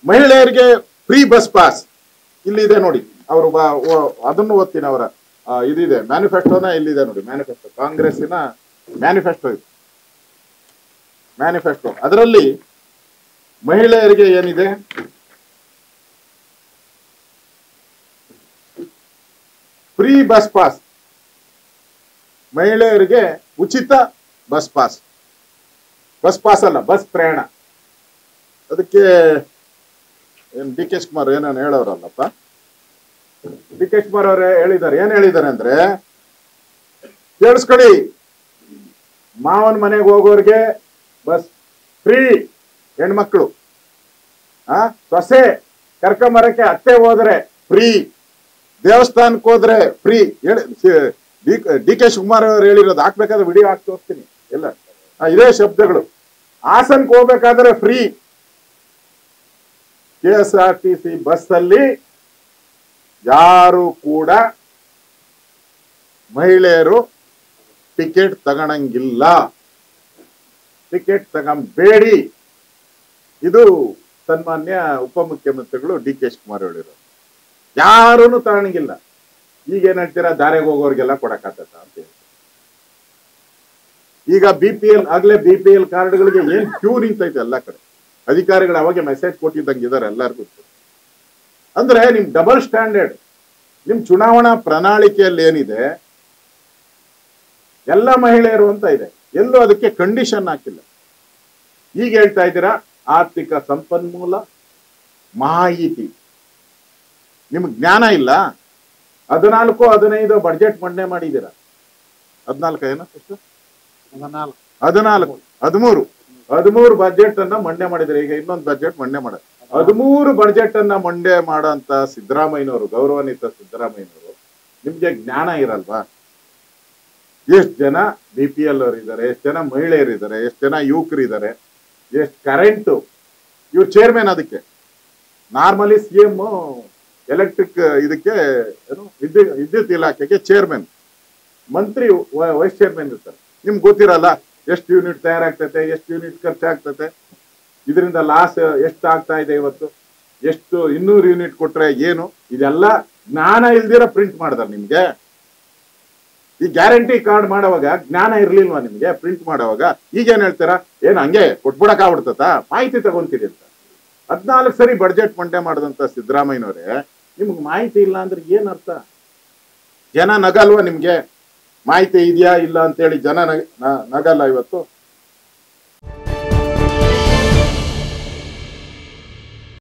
ಮಹಿಳೆಯರಿಗೆ free bus pass ಇಲ್ಲಿದೆ ನೋಡಿ ಅವರು ಅದನ್ನು ಓದ್ತೀನಿ ಅವರ ಆ, ಇದಿದೆ ಮ್ಯಾನಿಫೆಸ್ಟೋನ ಇಲ್ಲಿದೆ ನೋಡಿ ಮ್ಯಾನಿಫೆಸ್ಟೋ ಕಾಂಗ್ರೆಸ್ಸಿನ ಮ್ಯಾನಿಫೆಸ್ಟೋ ಇದು ಮ್ಯಾನಿಫೆಸ್ಟೋ ಅದರಲ್ಲಿ ಮಹಿಳೆಯರಿಗೆ ಏನಿದೆ ಫ್ರೀ ಬಸ್ ಪಾಸ್ ಮಹಿಳೆಯರಿಗೆ ಉಚಿತ ಬಸ್ ಪಾಸ್ ಬಸ್ ಪಾಸ್ ಅಲ್ಲ ಬಸ್ ಪ್ರಯಾಣ ಅದಕ್ಕೆ ಏನ್ ಡಿ ಕೆ ಶಿವಕುಮಾರ್ ಏನೇನು ಹೇಳೋರಲ್ಲಪ್ಪ ಡಿ ಕೆ ಶಿವಕುಮಾರ್ ಅವರೇ ಹೇಳಿದ್ದಾರೆ ಏನ್ ಹೇಳಿದ್ದಾರೆ ಅಂದ್ರೆ ಕೇಳಿಸ್ಕೊಳ್ಳಿ ಮಾವನ ಮನೆಗೆ ಹೋಗೋರ್ಗೆ ಬಸ್ ಫ್ರೀ ಹೆಣ್ಮಕ್ಳು ಆ ಸೊಸೆ ಕರ್ಕೊಂಬರಕ್ಕೆ ಅತ್ತೆ ಹೋದ್ರೆ ಫ್ರೀ ದೇವಸ್ಥಾನಕ್ಕೆ ಹೋದ್ರೆ ಫ್ರೀ ಹೇಳಿ ಡಿ ಕೆ ಶಿವಕುಮಾರ್ ಅವರು ಹೇಳಿರೋದು ಹಾಕ್ಬೇಕಾದ್ರೆ ವಿಡಿಯೋ ಹಾಕಿ ತೋರಿಸ್ತೀನಿ ಎಲ್ಲ ಆ, ಇದೇ ಶಬ್ದಗಳು ಹಾಸನ್ಗೆ ಹೋಗ್ಬೇಕಾದ್ರೆ free K S R T C bus ಅಲ್ಲಿ ಯಾರು ಕೂಡ ಮಹಿಳೆಯರು ಟಿಕೆಟ್ ತಗೊಳಂಗಿಲ್ಲ ಟಿಕೆಟ್ ತಗೊಂಬೇಡಿ ಇದು ಸನ್ಮಾನ್ಯ ಉಪಮುಖ್ಯಮಂತ್ರಿಗಳು ಡಿ ಕೆ ಶಿವಕುಮಾರ್ ಹೇಳಿರೋದು ಯಾರೂ ತಗೊಳಂಗಿಲ್ಲ ಈಗ ಏನ್ ಹೇಳ್ತೀರಾ ದಾರಿಗೆ ಹೋಗೋರಿಗೆಲ್ಲ ಕೊಡಕ್ಕಾಗತ್ತ ಅಂತ ಹೇಳಿ ಈಗ ಬಿ ಪಿ ಎಲ್ ಆಗ್ಲೇ ಬಿ ಪಿ ಎಲ್ ಕಾರ್ಡ್ಗಳಿಗೆ ಏನ್ ಕ್ಯೂ ನಿಂತೈತೆ ಎಲ್ಲ ಕಡೆ ಅಧಿಕಾರಿಗಳು ಅವಾಗೆ ಮೆಸೇಜ್ ಕೊಟ್ಟಿದ್ದಂಗೆ ಇದಾರೆ ಎಲ್ಲರಿಗೂ ಅಂದ್ರೆ ನಿಮ್ ಡಬಲ್ ಸ್ಟ್ಯಾಂಡರ್ಡ್ ನಿಮ್ ಚುನಾವಣಾ ಪ್ರಣಾಳಿಕೆಯಲ್ಲಿ ಏನಿದೆ ಎಲ್ಲ ಮಹಿಳೆಯರು ಅಂತ ಇದೆ ಎಲ್ಲೂ ಅದಕ್ಕೆ ಕಂಡೀಷನ್ ಹಾಕಿಲ್ಲ ಈಗ ಹೇಳ್ತಾ ಇದ್ದೀರಾ ಆರ್ಥಿಕ ಸಂಪನ್ಮೂಲ ಮಾಹಿತಿ ನಿಮ್ಗೆ ಜ್ಞಾನ ಇಲ್ಲ ಹದಿನಾಲ್ಕು ಹದಿನೈದು ಬಡ್ಜೆಟ್ ಮಂಡನೆ ಮಾಡಿದ್ದೀರಾ ಹದಿನಾಲ್ಕು ಏನೋ ಎಷ್ಟು ಹದಿನಾಲ್ಕು ಹದಿಮೂರು ಹದಿಮೂರು ಬಜೆಟ್ ಅನ್ನ ಮಂಡನೆ ಮಾಡಿದ್ರೆ ಈಗ ಇನ್ನೊಂದು ಬಜೆಟ್ ಮಂಡನೆ ಮಾಡ ಹದಿಮೂರು ಬಜೆಟ್ ಅನ್ನ ಮಂಡನೆ ಮಾಡಂತ ಸಿದ್ದರಾಮಯ್ಯನವರು ಗೌರವಾನ್ವಿತ ಸಿದ್ದರಾಮಯ್ಯನವರು ನಿಮ್ಗೆ ಜ್ಞಾನ ಇರಲ್ವಾ ಎಷ್ಟು ಜನ ಬಿ ಪಿ ಎಲ್ ಅವರು ಇದ್ದಾರೆ ಎಷ್ಟು ಜನ ಮಹಿಳೆಯರು ಇದ್ದಾರೆ ಎಷ್ಟು ಜನ ಯುವಕರು ಇದ್ದಾರೆ ಎಷ್ಟು ಕರೆಂಟು ಇವ್ರು ಚೇರ್ಮನ್ ಅದಕ್ಕೆ ನಾರ್ಮಲಿ ಸಿ ಎಂ ಎಲೆಕ್ಟ್ರಿಕ್ ಇದಕ್ಕೆ ಏನು ವಿದ್ಯುತ್ ವಿದ್ಯುತ್ ಇಲಾಖೆಗೆ ಚೇರ್ಮನ್ ಮಂತ್ರಿ ವ- ವೈಸ್ ಚೇರ್ಮನ್ ಇರ್ತಾರೆ ನಿಮ್ಗೆ ಗೊತ್ತಿರಲ್ಲ ಎಷ್ಟು ಯೂನಿಟ್ ತಯಾರಾಗ್ತೈತೆ ಎಷ್ಟು ಯೂನಿಟ್ ಖರ್ಚಾಗ್ತೈತೆ ಇದರಿಂದ ಲಾಸ್ ಎಷ್ಟು ಆಗ್ತಾ ಇದೆ ಇವತ್ತು ಎಷ್ಟು ಇನ್ನೂರು ಯೂನಿಟ್ ಕೊಟ್ರೆ ಏನು ಇದೆಲ್ಲ ಜ್ಞಾನ ಇಲ್ದಿರ ಪ್ರಿಂಟ್ ಮಾಡಿದಾರೆ ನಿಮ್ಗೆ ಈ ಗ್ಯಾರಂಟಿ ಕಾರ್ಡ್ ಮಾಡೋವಾಗ ಜ್ಞಾನ ಇರ್ಲಿಲ್ವಾ ನಿಮ್ಗೆ ಪ್ರಿಂಟ್ ಮಾಡೋವಾಗ ಈಗೇನ್ ಹೇಳ್ತೀರಾ ಏನ್ ಹಂಗೆ ಕೊಟ್ಬಿಡಕ್ ಆಗ್ಬಿಡ್ತತಾ ಮಾಹಿತಿ ತಗೊಂತೀರಿ ಅಂತ ಹದ್ನಾಲ್ಕು ಸರಿ ಬಡ್ಜೆಟ್ ಮಂಡನೆ ಮಾಡಿದಂತ ಸಿದ್ದರಾಮಯ್ಯನವರೇ ನಿಮ್ಗೆ ಮಾಹಿತಿ ಇಲ್ಲ ಅಂದ್ರೆ ಏನ್ ಅರ್ಥ ಜನ ನಗಲ್ವಾ ನಿಮ್ಗೆ ಮಾಹಿತಿ ಇದೆಯಾ ಇಲ್ಲ ಅಂತೇಳಿ ಜನ ನಗ- ನ- ನಗಲ್ಲ ಇವತ್ತು